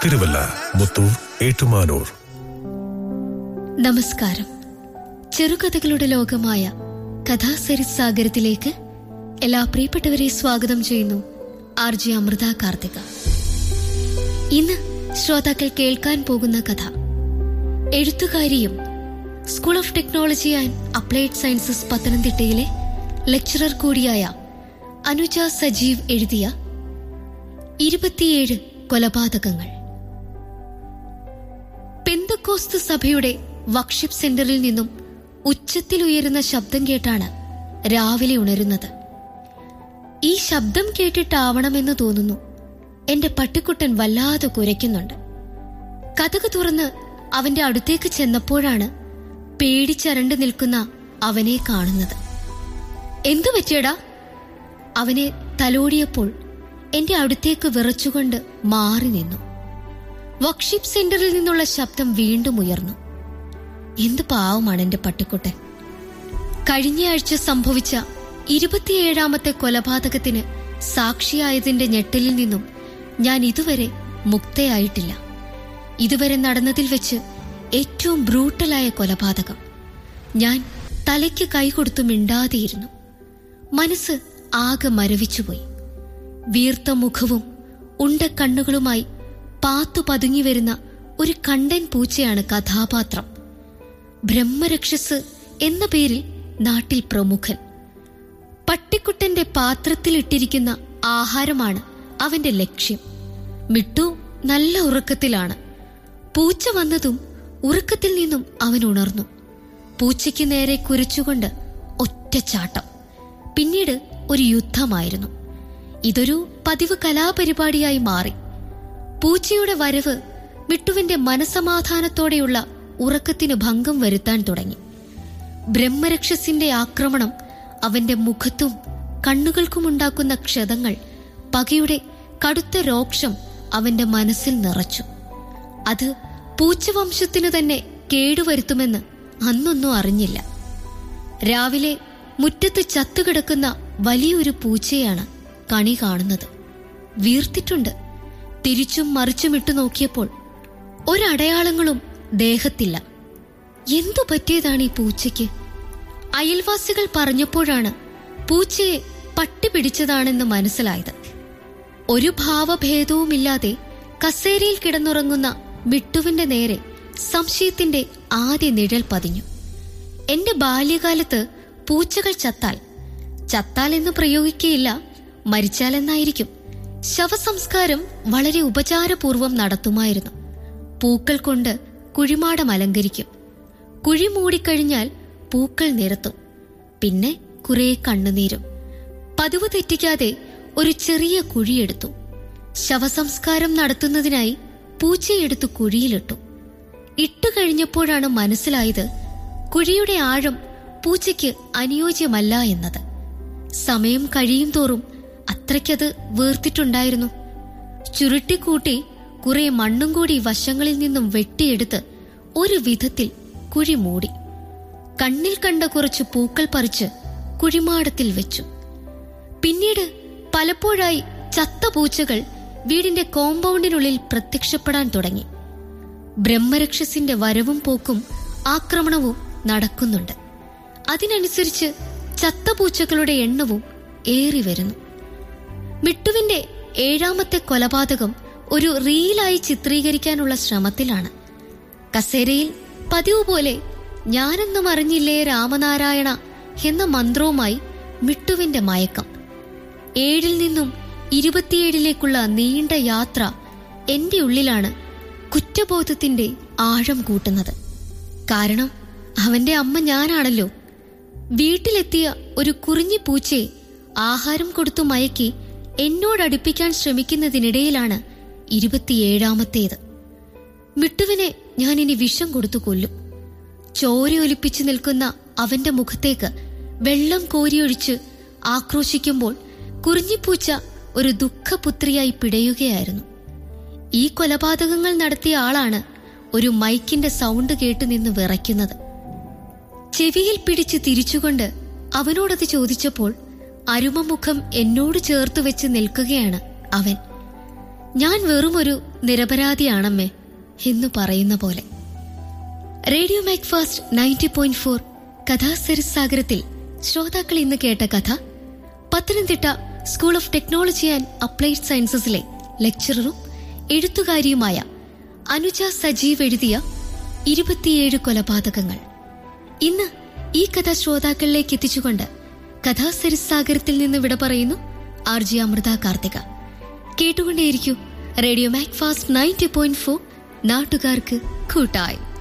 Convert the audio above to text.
തിരുവല്ല മുത്തൂർ ഏറ്റുമാനൂർ നമസ്കാരം ചെറുകഥകളുടെ ലോകമായ കഥാസരിത് സാഗരത്തിലേക്ക് എല്ലാ പ്രിയപ്പെട്ടവരെ സ്വാഗതം ചെയ്യുന്നു ആർ ജെ അമൃത കാർത്തിക ഇന്ന് ശ്രോതാക്കൾ കേൾക്കാൻ പോകുന്ന കഥ എഴുത്തുകാരിയും school of technology and applied sciences പത്തനംതിട്ടയിലെ ലെക്ചറർ കൂടിയായ അനുജ സജീവ് എഴുതിയ ഇരുപത്തിയേഴ് കൊലപാതകങ്ങൾ പെന്തക്കോസ്ത് സഭയുടെ വർക്ഷിപ്പ് സെന്ററിൽ നിന്നും ഉച്ചത്തിൽ ഉയരുന്ന ശബ്ദം കേട്ടാണ് രാവിലെ ഉണരുന്നത് ഈ ശബ്ദം കേട്ടിട്ടാവണമെന്ന് തോന്നുന്നു എന്റെ പട്ടിക്കുട്ടൻ വല്ലാതെ കുരയ്ക്കുന്നുണ്ട് കഥക് തുറന്ന് അവന്റെ അടുത്തേക്ക് ചെന്നപ്പോഴാണ് പേടിച്ചരണ്ട് നിൽക്കുന്ന അവനെ കാണുന്നത് എന്തു പറ്റിയടാ അവനെ തലോടിയപ്പോൾ എന്റെ അടുത്തേക്ക് വിറച്ചുകൊണ്ട് മാറി നിന്നു വർക്ഷിപ്പ് സെന്ററിൽ നിന്നുള്ള ശബ്ദം വീണ്ടും ഉയർന്നു എന്ത് പാവമാണ് എന്റെ പട്ടിക്കുട്ടൻ കഴിഞ്ഞയാഴ്ച സംഭവിച്ച ഇരുപത്തിയേഴാമത്തെ കൊലപാതകത്തിന് സാക്ഷിയായതിന്റെ ഞെട്ടലിൽ നിന്നും ഞാൻ ഇതുവരെ മുക്തയായിട്ടില്ല ഇതുവരെ നടന്നതിൽ വെച്ച് ഏറ്റവും ബ്രൂട്ടലായ കൊലപാതകം ഞാൻ തലയ്ക്ക് കൈകൊടുത്തു മിണ്ടാതെയിരുന്നു മനസ്സ് ആകെ മരവിച്ചുപോയി വീർത്ത മുഖവും ഉണ്ട കണ്ണുകളുമായി പാത്തു പതുങ്ങി വരുന്ന ഒരു കണ്ടൻ പൂച്ചയാണ് കഥാപാത്രം ബ്രഹ്മരക്ഷസ് എന്ന പേരിൽ നാട്ടിൽ പ്രമുഖൻ പട്ടിക്കുട്ടന്റെ പാത്രത്തിലിട്ടിരിക്കുന്ന ആഹാരമാണ് അവന്റെ ലക്ഷ്യം മിട്ടു നല്ല ഉറക്കത്തിലാണ് പൂച്ച വന്നതും ഉറക്കത്തിൽ നിന്നും അവൻ ഉണർന്നു പൂച്ചയ്ക്ക് നേരെ കുരച്ചുകൊണ്ട് ഒറ്റച്ചാട്ടം പിന്നീട് ഒരു യുദ്ധമായിരുന്നു ഇതൊരു പതിവ് കലാപരിപാടിയായി മാറി പൂച്ചയുടെ വരവ് മിട്ടുവിന്റെ മനസമാധാനത്തോടെയുള്ള ഉറക്കത്തിന് ഭംഗം വരുത്താൻ തുടങ്ങി ബ്രഹ്മരക്ഷസിന്റെ ആക്രമണം അവന്റെ മുഖത്തും കണ്ണുകൾക്കുമുണ്ടാക്കുന്ന ക്ഷതങ്ങൾ പകയുടെ കടുത്ത രോക്ഷം അവന്റെ മനസ്സിൽ നിറച്ചു അത് പൂച്ചവംശത്തിനു തന്നെ കേടുവരുത്തുമെന്ന് അന്നൊന്നും അറിഞ്ഞില്ല രാവിലെ മുറ്റത്ത് ചത്തുകിടക്കുന്ന വലിയൊരു പൂച്ചയാണ് കണി കാണുന്നത് വീർത്തിട്ടുണ്ട് തിരിച്ചും മറിച്ചുമിട്ടു നോക്കിയപ്പോൾ ഒരടയാളങ്ങളും ദേഹത്തില്ല എന്തു പറ്റിയതാണ് ഈ പൂച്ചയ്ക്ക് അയൽവാസികൾ പറഞ്ഞപ്പോഴാണ് പൂച്ചയെ പട്ടി പിടിച്ചതാണെന്ന് മനസ്സിലായത് ഒരു ഭാവഭേദവുമില്ലാതെ കസേരയിൽ കിടന്നുറങ്ങുന്ന മിട്ടുവിന്റെ നേരെ സംശയത്തിന്റെ ആദ്യ നിഴൽ പതിഞ്ഞു എന്റെ ബാല്യകാലത്ത് പൂച്ചകൾ ചത്താൽ ചത്താൽ എന്ന് പ്രയോഗിക്കയില്ല മരിച്ചാലെന്നായിരിക്കും ശവസംസ്കാരം വളരെ ഉപചാരപൂർവം നടത്തുമായിരുന്നു പൂക്കൾ കൊണ്ട് കുഴിമാടം അലങ്കരിക്കും കുഴി മൂടിക്കഴിഞ്ഞാൽ പൂക്കൾ നിരത്തും പിന്നെ കുറെ കണ്ണുനീരും പതിവ് തെറ്റിക്കാതെ ഒരു ചെറിയ കുഴിയെടുത്തു ശവസംസ്കാരം നടത്തുന്നതിനായി പൂച്ചയെടുത്ത് കുഴിയിലിട്ടു ഇട്ടു കഴിഞ്ഞപ്പോഴാണ് മനസ്സിലായത് കുഴിയുടെ ആഴം പൂച്ചയ്ക്ക് അനുയോജ്യമല്ല എന്നത് സമയം കഴിയും തോറും അത്രയ്ക്കത് വീർത്തിട്ടുണ്ടായിരുന്നു ചുരുട്ടിക്കൂട്ടി കുറെ മണ്ണും കൂടി വശങ്ങളിൽ നിന്നും വെട്ടിയെടുത്ത് ഒരു വിധത്തിൽ കുഴി മൂടി കണ്ണിൽ കണ്ട കുറച്ച് പൂക്കൾ പറിച്ച് കുഴിമാടത്തിൽ വെച്ചു പിന്നീട് പലപ്പോഴായി ചത്ത പൂച്ചകൾ വീടിന്റെ കോമ്പൗണ്ടിനുള്ളിൽ പ്രത്യക്ഷപ്പെടാൻ തുടങ്ങി ബ്രഹ്മരക്ഷസിന്റെ വരവും പോക്കും ആക്രമണവും നടക്കുന്നുണ്ട് അതിനനുസരിച്ച് ചത്ത പൂച്ചകളുടെ എണ്ണവും ഏറി വരുന്നു മിട്ടുവിന്റെ ഏഴാമത്തെ കൊലപാതകം ഒരു റീലായി ചിത്രീകരിക്കാനുള്ള ശ്രമത്തിലാണ് കസേരയിൽ പതിവ് പോലെ ഞാനെന്നും അറിഞ്ഞില്ലേ രാമനാരായണ എന്ന മന്ത്രവുമായി മിട്ടുവിന്റെ മയക്കം ഏഴിൽ നിന്നും ഇരുപത്തിയേഴിലേക്കുള്ള നീണ്ട യാത്ര എന്റെ ഉള്ളിലാണ് കുറ്റബോധത്തിന്റെ ആഴം കൂട്ടുന്നത് കാരണം അവന്റെ അമ്മ ഞാനാണല്ലോ വീട്ടിലെത്തിയ ഒരു കുറിഞ്ഞി പൂച്ചയെ ആഹാരം കൊടുത്തു മയക്കി എന്നോടടുപ്പിക്കാൻ ശ്രമിക്കുന്നതിനിടയിലാണ് ഇരുപത്തിയേഴാമത്തേത് മിട്ടുവിനെ ഞാൻ ഇനി വിഷം കൊടുത്തു കൊല്ലും ചോരയൊലിപ്പിച്ചു നിൽക്കുന്ന അവന്റെ മുഖത്തേക്ക് വെള്ളം കോരിയൊഴിച്ച് ആക്രോശിക്കുമ്പോൾ കുറിഞ്ഞിപ്പൂച്ച ഒരു ദുഃഖപുത്രിയായി പിടയുകയായിരുന്നു ഈ കൊലപാതകങ്ങൾ നടത്തിയ ആളാണ് ഒരു മൈക്കിന്റെ സൗണ്ട് കേട്ട് നിന്ന് വിറയ്ക്കുന്നത് ചെവിയിൽ പിടിച്ച് തിരിച്ചുകൊണ്ട് അവനോടത് ചോദിച്ചപ്പോൾ അരുമമുഖം എന്നോട് ചേർത്ത് വെച്ച് നിൽക്കുകയാണ് അവൻ ഞാൻ വെറുമൊരു നിരപരാധിയാണമ്മേ എന്നു പറയുന്ന പോലെ radio Mac Fast ninety point four കഥാസരിസാഗരത്തിൽ ശ്രോതാക്കൾ ഇന്ന് കേട്ട കഥ Pathanamthitta school of technology and applied സയൻസസിലെ ലെക്ചററും എഴുത്തുകാരിയുമായ അനുജ സജീവ് എഴുതിയ ഇരുപത്തിയേഴ് കൊലപാതകങ്ങൾ ഇന്ന് ഈ കഥ ശ്രോതാക്കളിലേക്ക് എത്തിച്ചുകൊണ്ട് കഥാസരിസാഗരത്തിൽ നിന്ന് വിട പറയുന്നു ആർ ജി അമൃത കാർത്തിക കേട്ടുകൊണ്ടേയിരിക്കൂ radio Mac Fast ninety point four നാട്ടുകാർക്ക് കൂട്ടായി